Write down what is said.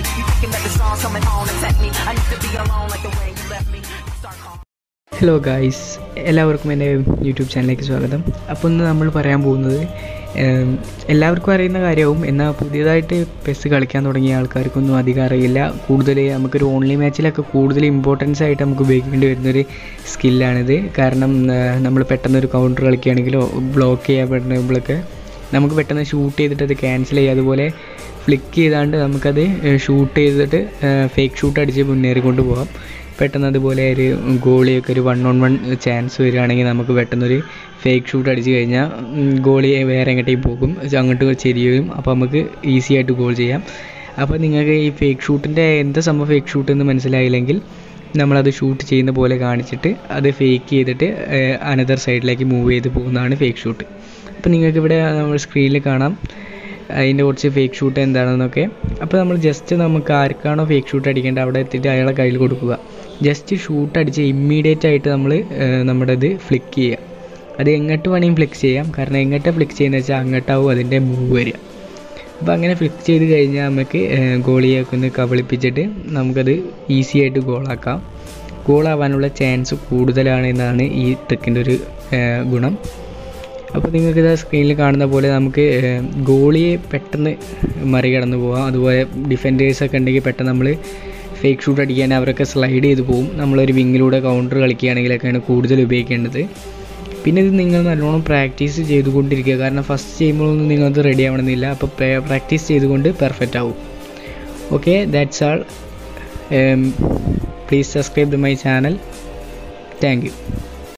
me. You thinking that the song's coming on to attack me. I need to be alone like the way you left me. You start calling. Hello guys എല്ലാവർക്കും എൻ്റെ YouTube ചാനലിലേക്ക് സ്വാഗതം അപ്പോൾ ഇന്ന് നമ്മൾ പറയാൻ പോകുന്നത് ഏം, എല്ലാവർക്കും അറിയുന്ന കാര്യവും എന്നാൽ പുതിയതായിട്ട് പെസ് കളിക്കാൻ തുടങ്ങിയ ആൾക്കാർക്കൊന്നും അധികം അറിയില്ല കൂടുതൽ നമുക്കൊരു ഓൺലൈൻ മാച്ചിലൊക്കെ കൂടുതൽ ഇമ്പോർട്ടൻസ് ആയിട്ട് നമുക്ക് ഉപയോഗിക്കേണ്ടി വരുന്നൊരു സ്കില്ലാണിത് കാരണം നമ്മൾ പെട്ടെന്ന് ഒരു കൗണ്ടർ കളിക്കുകയാണെങ്കിലോ ബ്ലോക്ക് ചെയ്യാൻ പറ്റുമ്പോഴൊക്കെ നമുക്ക് പെട്ടെന്ന് ഷൂട്ട് ചെയ്തിട്ട് അത് ക്യാൻസൽ ചെയ്യുക അതുപോലെ ഫ്ലിക്ക് ചെയ്താണ്ട് നമുക്കത് ഷൂട്ട് ചെയ്തിട്ട് ഫേക്ക് ഷൂട്ട് അടിച്ച് മുന്നേറിക്കൊണ്ട് പോകാം പെട്ടെന്ന് അതുപോലെ ഒരു ഗോളിയൊക്കെ ഒരു വൺ ഓൺ വൺ ചാൻസ് വരികയാണെങ്കിൽ നമുക്ക് പെട്ടെന്നൊരു ഫേക്ക് ഷൂട്ട് അടിച്ച് കഴിഞ്ഞാൽ ഗോളി വേറെ എങ്ങോട്ടേക്ക് പോകും ഇത് അങ്ങോട്ട് ചെരിയും അപ്പോൾ നമുക്ക് ഈസി ആയിട്ട് ഗോൾ ചെയ്യാം അപ്പോൾ നിങ്ങൾക്ക് ഈ ഫേക്ക് ഷൂട്ടിൻ്റെ എന്താ സംഭവം ഫേക്ക് ഷൂട്ട് എന്ന് മനസ്സിലായില്ലെങ്കിൽ നമ്മളത് ഷൂട്ട് ചെയ്യുന്ന പോലെ കാണിച്ചിട്ട് അത് ഫേക്ക് ചെയ്തിട്ട് അനദർ സൈഡിലേക്ക് മൂവ് ചെയ്ത് പോകുന്നതാണ് ഫേക്ക് ഷൂട്ട് അപ്പോൾ നിങ്ങൾക്ക് ഇവിടെ നമ്മൾ സ്ക്രീനിൽ കാണാം അതിൻ്റെ കുറച്ച് ഫേക്ക് ഷൂട്ട് എന്താണെന്നൊക്കെ അപ്പോൾ നമ്മൾ ജസ്റ്റ് നമുക്ക് ആർക്കാണോ ഫേക്ക് ഷൂട്ട് അടിക്കേണ്ടത് അവിടെ എത്തിയിട്ട് അയാളെ കയ്യിൽ കൊടുക്കുക ജസ്റ്റ് ഷൂട്ട് അടിച്ച് ഇമ്മീഡിയറ്റ് ആയിട്ട് നമ്മൾ നമ്മുടെ ഇത് ഫ്ലിക്ക് ചെയ്യുക അത് എങ്ങോട്ട് വേണമെങ്കിൽ ഫ്ലിക്ക് ചെയ്യാം കാരണം എങ്ങോട്ട് ഫ്ലിക്ക് ചെയ്യുന്നത് വെച്ചാൽ അങ്ങോട്ടാവും അതിൻ്റെ മൂവ് വരിക അപ്പോൾ അങ്ങനെ ഫ്ലിക്ക് ചെയ്ത് കഴിഞ്ഞാൽ നമുക്ക് ഗോളിയൊക്കെ ഒന്ന് കബളിപ്പിച്ചിട്ട് നമുക്കത് ഈസി ആയിട്ട് ഗോളാക്കാം ഗോളാവാനുള്ള ചാൻസ് കൂടുതലാണ് എന്നാണ് ഈ ട്രിക്കിൻ്റെ ഒരു ഏഹ്, ഗുണം അപ്പോൾ നിങ്ങൾക്ക് ഇതാ സ്ക്രീനിൽ കാണുന്ന പോലെ നമുക്ക് ഏഹ്, ഗോളിയെ പെട്ടെന്ന് മറികടന്ന് പോകാം അതുപോലെ ഡിഫൻഡേഴ്സൊക്കെ ഉണ്ടെങ്കിൽ പെട്ടെന്ന് നമ്മൾ ഫേക്ക് ഷൂട്ട് അടിക്കാൻ അവരൊക്കെ സ്ലൈഡ് ചെയ്ത് പോകും നമ്മളൊരു വിങ്ങിലൂടെ കൗണ്ടർ കളിക്കുകയാണെങ്കിലൊക്കെയാണ് കൂടുതൽ ഉപയോഗിക്കേണ്ടത് പിന്നെ ഇത് നിങ്ങൾ നല്ലോണം പ്രാക്ടീസ് ചെയ്തുകൊണ്ടിരിക്കുക കാരണം ഫസ്റ്റ് ചെയ്യുമ്പോഴൊന്നും നിങ്ങൾക്ക് റെഡി ആവണമെന്നില്ല അപ്പോൾ പ്രാക്ടീസ് ചെയ്തുകൊണ്ട് പെർഫെക്റ്റ് ആവും okay that's all please subscribe the my channel thank U